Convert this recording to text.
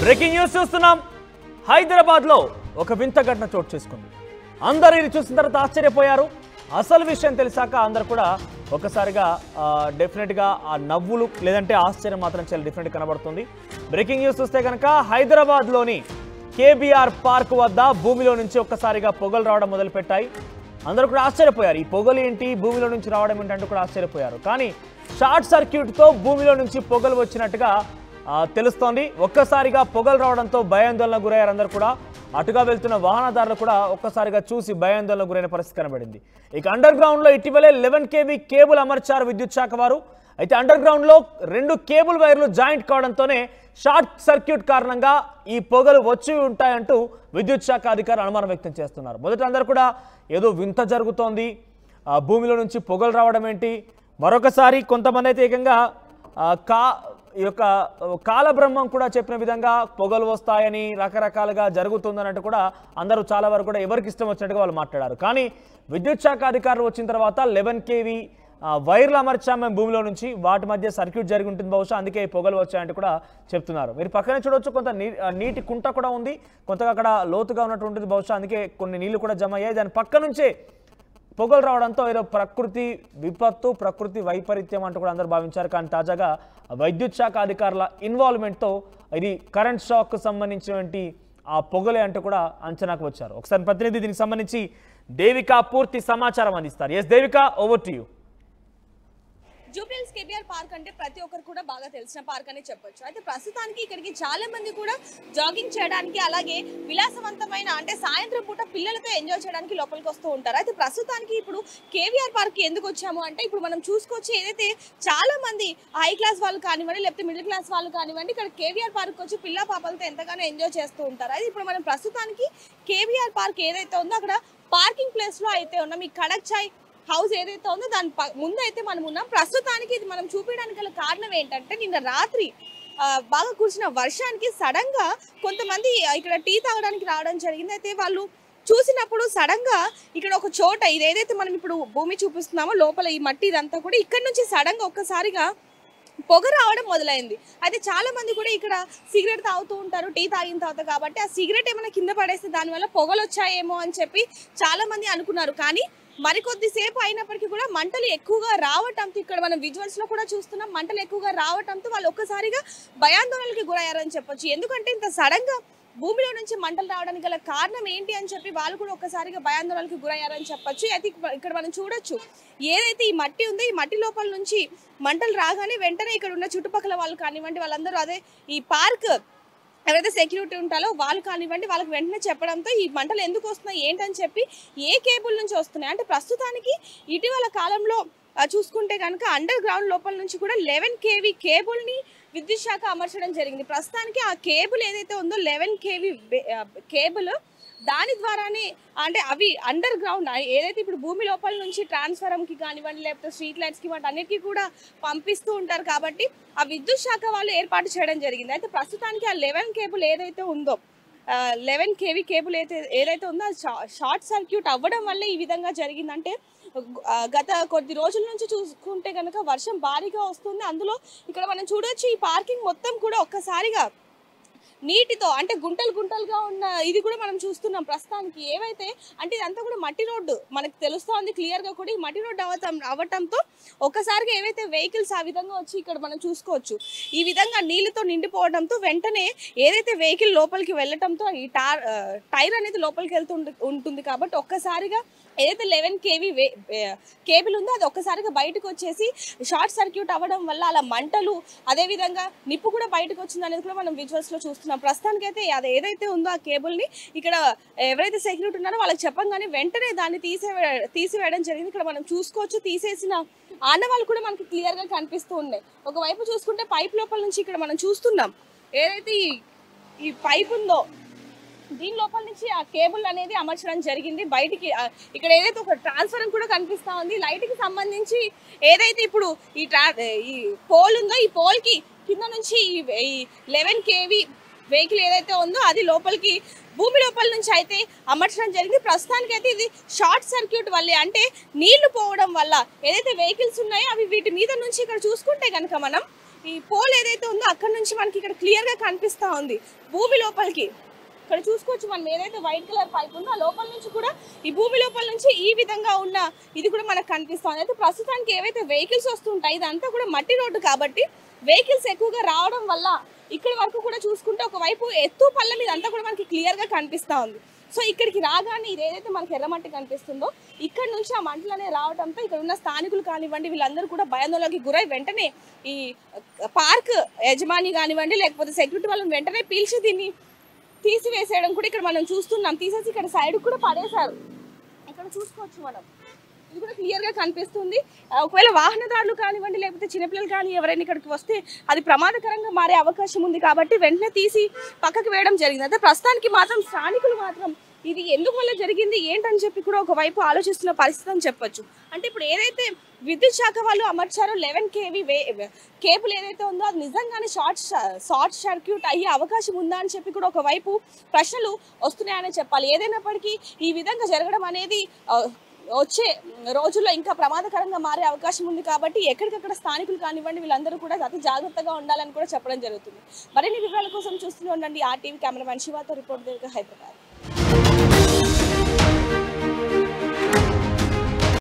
breaking news చూస్తున్నాం హైదరాబాద్ లో ఒక వింత ఘటన చోటు చేసుకుంది అందరూ ఇది చూసిన తర్వాత ఆశ్చర్యపోయారు అసలు విషయం తెలిసాక అందరు కూడా ఒకసారిగా డెఫినెట్ గా ఆ నవ్వులు లేదంటే ఆశ్చర్యం మాత్రం చాలా డిఫరెంట్ కనబడుతుంది బ్రేకింగ్ న్యూస్ చూస్తే కనుక హైదరాబాద్ లోని కేబీఆర్ పార్క్ వద్ద భూమిలో నుంచి ఒక్కసారిగా పొగలు రావడం మొదలుపెట్టాయి అందరూ కూడా ఆశ్చర్యపోయారు ఈ పొగలు ఏంటి భూమిలో నుంచి రావడం ఏంటంటూ కూడా ఆశ్చర్యపోయారు కానీ షార్ట్ సర్క్యూట్తో భూమిలో నుంచి పొగలు వచ్చినట్టుగా ఆ, తెలుస్తోంది ఒక్కసారిగా పొగలు రావడంతో భయాందోళనకు గురయ్యారు అందరూ కూడా అటుగా వెళ్తున్న వాహనదారులు కూడా ఒక్కసారిగా చూసి భయాందోళనకు గురైన పరిస్థితి కనబడింది ఇక అండర్ గ్రౌండ్ లో ఇటీవలే లెవెన్ కేవీ కేబుల్ అమర్చారు విద్యుత్ శాఖ వారు అయితే అండర్ గ్రౌండ్ లో రెండు కేబుల్ వైర్లు జాయింట్ కావడంతోనే షార్ట్ సర్క్యూట్ కారణంగా ఈ పొగలు వచ్చి ఉంటాయంటూ విద్యుత్ శాఖ అధికారులు అనుమానం వ్యక్తం చేస్తున్నారు మొదట అందరూ కూడా ఏదో వింత జరుగుతోంది ఆ, భూమిలో నుంచి పొగలు రావడం ఏంటి మరొకసారి కొంతమంది అయితే ఏకంగా ఆ, కా ఈ యొక్క కాలబ్రహ్మం కూడా చెప్పిన విధంగా పొగలు వస్తాయని రకరకాలుగా జరుగుతుందన్నట్టు కూడా అందరూ చాలా వరకు కూడా ఎవరికి ఇష్టం వచ్చినట్టుగా వాళ్ళు మాట్లాడారు కానీ విద్యుత్ శాఖ అధికారులు వచ్చిన తర్వాత లెవెన్ కేవీ వైర్లు అమర్చాం మేము భూమిలో నుంచి వాటి మధ్య సర్క్యూట్ జరిగి ఉంటుంది బహుశా అందుకే ఈ పొగలు వచ్చాయంటూ కూడా చెప్తున్నారు మీరు పక్కనే చూడొచ్చు కొంత నీ ఆ, నీటి కుంట కూడా ఉంది కొంతగా అక్కడ లోతుగా ఉన్నటువంటిది బహుశా అందుకే కొన్ని నీళ్లు కూడా జమ అయ్యాయి దాని పక్క నుంచే పొగలు రావడంతో ఏదో ప్రకృతి విపత్తు ప్రకృతి వైపరీత్యం అంటూ కూడా అందరూ భావించారు కానీ తాజాగా వైద్యుత్ శాఖ అధికారుల ఇన్వాల్వ్మెంట్తో ఇది కరెంట్ షాక్కు సంబంధించినటువంటి ఆ పొగలే అంటూ కూడా అంచనాకు వచ్చారు ఒకసారి ప్రతినిధి దీనికి సంబంధించి దేవిక పూర్తి సమాచారం అందిస్తారు S Devika over to you Jubilee Hills KBR park అంటే ప్రతి ఒక్కరు కూడా బాగా తెలిసిన పార్క్ అని చెప్పొచ్చు అయితే ప్రస్తుతానికి ఇక్కడికి చాలా మంది కూడా జాగింగ్ చేయడానికి అలాగే విలాసవంతమైన అంటే సాయంత్రం పూట పిల్లలతో ఎంజాయ్ చేయడానికి లోపలికి వస్తూ ఉంటారు అయితే ప్రస్తుతానికి ఇప్పుడు కేవీఆర్ పార్క్ ఎందుకు వచ్చాము అంటే ఇప్పుడు మనం చూసుకోవచ్చు ఏదైతే చాలా మంది హై క్లాస్ వాళ్ళు కానివ్వండి లేకపోతే మిడిల్ క్లాస్ వాళ్ళు కానివ్వండి ఇక్కడ కేవీఆర్ పార్క్ వచ్చి పిల్ల పాపలతో ఎంతగానో ఎంజాయ్ చేస్తూ ఉంటారు అయితే ఇప్పుడు మనం ప్రస్తుతానికి కేవీఆర్ పార్క్ ఏదైతే ఉందో అక్కడ పార్కింగ్ ప్లేస్ లో అయితే ఉన్నాం ఈ కడక్ చాయ్ హౌస్ ఏదైతే ఉందో దాని ప- ముందు అయితే మనం ఉన్నాం ప్రస్తుతానికి ఇది మనం చూపించడానికి గల కారణం ఏంటంటే నిన్న రాత్రి ఆ, బాగా కురిసిన వర్షానికి సడన్ గా కొంతమంది ఇక్కడ టీ తాగడానికి రావడం జరిగింది అయితే వాళ్ళు చూసినప్పుడు సడన్ గా ఇక్కడ ఒక చోట ఇది ఏదైతే మనం ఇప్పుడు భూమి చూపిస్తున్నామో లోపల ఈ మట్టి ఇదంతా కూడా ఇక్కడ నుంచి సడన్ గా ఒక్కసారిగా పొగ రావడం మొదలైంది అయితే చాలా మంది కూడా ఇక్కడ సిగరెట్ తాగుతూ ఉంటారు టీ తాగిన తర్వాత కాబట్టి ఆ సిగరెట్ ఏమైనా కింద పడేస్తే దానివల్ల పొగలు వచ్చాయేమో అని చెప్పి చాలా మంది అనుకున్నారు కానీ మరికొద్ది సేపు అయినప్పటికీ కూడా మంటలు ఎక్కువగా రావటంతో ఇక్కడ మనం విజువల్స్ లో కూడా చూస్తున్నాం మంటలు ఎక్కువగా రావటంతో వాళ్ళు ఒక్కసారిగా భయాందోళనకి గురయ్యారని చెప్పొచ్చు ఎందుకంటే ఇంత సడన్ గా భూమిలో నుంచి మంటలు రావడానికి గల కారణం ఏంటి అని చెప్పి వాళ్ళు కూడా ఒక్కసారిగా భయాందోళనకి గురయ్యారని చెప్పొచ్చు అయితే ఇక్క- ఇక్కడ మనం చూడొచ్చు ఏదైతే ఈ మట్టి ఉందో ఈ మట్టి లోపల నుంచి మంటలు రాగానే వెంటనే ఇక్కడ ఉన్న చుట్టుపక్కల వాళ్ళు కానివ్వండి వాళ్ళందరూ అదే ఈ పార్క్ ఎవరైతే సెక్యూరిటీ ఉంటారో వాళ్ళు కానివ్వండి వాళ్ళకి వెంటనే చెప్పడంతో ఈ మంటలు ఎందుకు వస్తున్నాయి ఏంటని చెప్పి ఏ కేబుల్ నుంచి వస్తున్నాయి అంటే ప్రస్తుతానికి ఇటీవల కాలంలో ఆ, చూసుకుంటే కనుక అండర్ గ్రౌండ్ లోపల నుంచి కూడా లెవెన్ కేవీ కేబుల్ని విద్యుత్ శాఖ అమర్చడం జరిగింది ప్రస్తుతానికి ఆ కేబుల్ ఏదైతే ఉందో లెవెన్ కేవీ కేబుల్ దాని ద్వారానే అంటే అవి అండర్ గ్రౌండ్ ఏదైతే ఇప్పుడు భూమి లోపల నుంచి ట్రాన్స్ఫారంకి కానివ్వండి లేకపోతే స్ట్రీట్ లైట్స్కి వాటి అన్నిటికీ కూడా పంపిస్తూ ఉంటారు కాబట్టి ఆ విద్యుత్ శాఖ వాళ్ళు ఏర్పాటు చేయడం జరిగింది అయితే ప్రస్తుతానికి ఆ లెవెన్ కేబుల్ ఏదైతే ఉందో లెవెన్ కేవీ కేబుల్ అయితే ఏదైతే ఉందో అది షా- షార్ట్ సర్క్యూట్ అవ్వడం వల్లే ఈ విధంగా జరిగిందంటే ఆ, గత కొద్ది రోజుల నుంచి చూసుకుంటే కనుక వర్షం భారీగా వస్తుంది అందులో ఇక్కడ మనం చూడొచ్చు ఈ పార్కింగ్ మొత్తం కూడా ఒక్కసారిగా నీటితో అంటే గుంటలు గుంటలుగా ఉన్న ఇది కూడా మనం చూస్తున్నాం ప్రస్తుతానికి ఏవైతే అంటే ఇదంతా కూడా మట్టి రోడ్డు మనకు తెలుస్తోంది క్లియర్ గా కూడా ఈ మట్టి రోడ్డు అవటం అవటంతో ఒక్కసారిగా ఏవైతే వెహికల్స్ ఆ విధంగా వచ్చి ఇక్కడ మనం చూసుకోవచ్చు ఈ విధంగా నీళ్ళతో నిండిపోవడంతో వెంటనే ఏదైతే వెహికల్ లోపలికి వెళ్ళటంతో ఈ టార్ ఆ, టైర్ అనేది లోపలికి వెళ్తూ ఉంటుంది కాబట్టి ఒక్కసారిగా ఏదైతే లెవెన్ కేవీ కేబుల్ ఉందో అది ఒక్కసారిగా బయటకు వచ్చేసి షార్ట్ సర్క్యూట్ అవ్వడం వల్ల అలా మంటలు అదే విధంగా నిప్పు కూడా బయటకు వచ్చింది అనేది కూడా మనం విజువల్స్ లో చూస్తున్నాం ప్రస్తుతానికి అయితే అది ఏదైతే ఉందో ఆ కేబుల్ ని ఇక్కడ ఎవరైతే సెక్యూరిటీ ఉన్నారో వాళ్ళకి చెప్పంగానే వెంటనే దాన్ని తీసేవే తీసివేయడం జరిగింది ఇక్కడ మనం చూసుకోవచ్చు తీసేసిన ఆనవాళ్ళు కూడా మనకి క్లియర్ గా కనిపిస్తూ ఉన్నాయి ఒకవైపు చూసుకుంటే పైప్ లోపల నుంచి ఇక్కడ మనం చూస్తున్నాం ఏదైతే ఈ ఈ పైప్ ఉందో దీని లోపల నుంచి ఆ కేబుల్ అనేది అమర్చడం జరిగింది బయటికి ఆ, ఇక్కడ ఏదైతే ఒక ట్రాన్స్ఫర్ కూడా కనిపిస్తా ఉంది లైట్ కి సంబంధించి ఏదైతే ఇప్పుడు ఈ ట్రా ఈ పోల్ ఉందో ఈ పోల్ కి కింద నుంచి ఈ- ఈ లెవెన్ కేవీ వెహికల్ ఏదైతే ఉందో అది లోపలికి భూమి లోపల నుంచి అయితే అమర్చడం జరిగింది ప్రస్తుతానికి అయితే ఇది షార్ట్ సర్క్యూట్ వల్లే అంటే నీళ్లు పోవడం వల్ల ఏదైతే వెహికల్స్ ఉన్నాయో అవి వీటి మీద నుంచి ఇక్కడ చూసుకుంటే కనుక మనం ఈ పోల్ ఏదైతే ఉందో అక్కడ నుంచి మనకి ఇక్కడ క్లియర్ గా కనిపిస్తా ఉంది భూమి లోపలికి ఇక్కడ చూసుకోవచ్చు మనం ఏదైతే వైట్ కలర్ పైప్ ఉందో ఆ లోపల నుంచి కూడా ఈ భూమి లోపల నుంచి ఈ విధంగా ఉన్న ఇది కూడా మనకు కనిపిస్తుంది అయితే ప్రస్తుతానికి ఏవైతే వెహికల్స్ వస్తుంటాయి ఇదంతా కూడా మట్టి రోడ్డు కాబట్టి వెహికల్స్ ఎక్కువగా రావడం వల్ల ఇక్కడ వరకు కూడా చూసుకుంటే ఒకవైపు ఎత్తు పళ్ళ మీద అంతా కూడా మనకి క్లియర్ గా కనిపిస్తా ఉంది సో ఇక్కడికి రాగానే ఇది ఏదైతే మనకి ఎర్రమట్టి కనిపిస్తుందో ఇక్కడ నుంచి ఆ మంటలు అనేవి రావడంతో ఇక్కడ ఉన్న స్థానికులు కానివ్వండి వీళ్ళందరూ కూడా భయాందోళనకి గురై వెంటనే ఈ పార్క్ యజమాని కానివ్వండి లేకపోతే సెక్యూరిటీ వాళ్ళని వెంటనే పీల్చి దీన్ని తీసివేసేయడం కూడా ఇక్కడ మనం చూస్తున్నాం తీసేసి ఇక్కడ సైడ్ కూడా పడేశారు ఇక్కడ చూసుకోవచ్చు మనం ఇది కూడా క్లియర్ గా కనిపిస్తుంది ఆ, ఒకవేళ వాహనదారులు కానివ్వండి లేకపోతే చిన్నపిల్లలు కానీ ఎవరైనా ఇక్కడికి వస్తే అది ప్రమాదకరంగా మారే అవకాశం ఉంది కాబట్టి వెంటనే తీసి పక్కకు వేయడం జరిగింది అయితే ప్రస్తుతానికి మాత్రం స్థానికులు మాత్రం ఇది ఎందుకు వల్ల జరిగింది ఏంటని చెప్పి కూడా ఒకవైపు ఆలోచిస్తున్న పరిస్థితి అని చెప్పొచ్చు అంటే ఇప్పుడు ఏదైతే విద్యుత్ శాఖ వాళ్ళు అమర్చారో లెవెన్ కేవీ వే కేబుల్ ఏదైతే ఉందో అది నిజంగానే షార్ట్ షార్ట్ సర్క్యూట్ అయ్యే అవకాశం ఉందా అని చెప్పి కూడా ఒకవైపు ప్రశ్నలు వస్తున్నాయని చెప్పాలి ఏదైనప్పటికీ ఈ విధంగా జరగడం అనేది ఆ, వచ్చే రోజుల్లో ఇంకా ప్రమాదకరంగా మారే అవకాశం ఉంది కాబట్టి ఎక్కడికక్కడ స్థానికులు కానివ్వండి వీళ్ళందరూ కూడా అతి జాగ్రత్తగా ఉండాలని కూడా చెప్పడం జరుగుతుంది మరిన్ని వివరాల కోసం చూస్తూనే ఉండండి ఆ టీవీ కెమెరామెన్ శివాతో రిపోర్ట్ దగ్గర హైదరాబాద్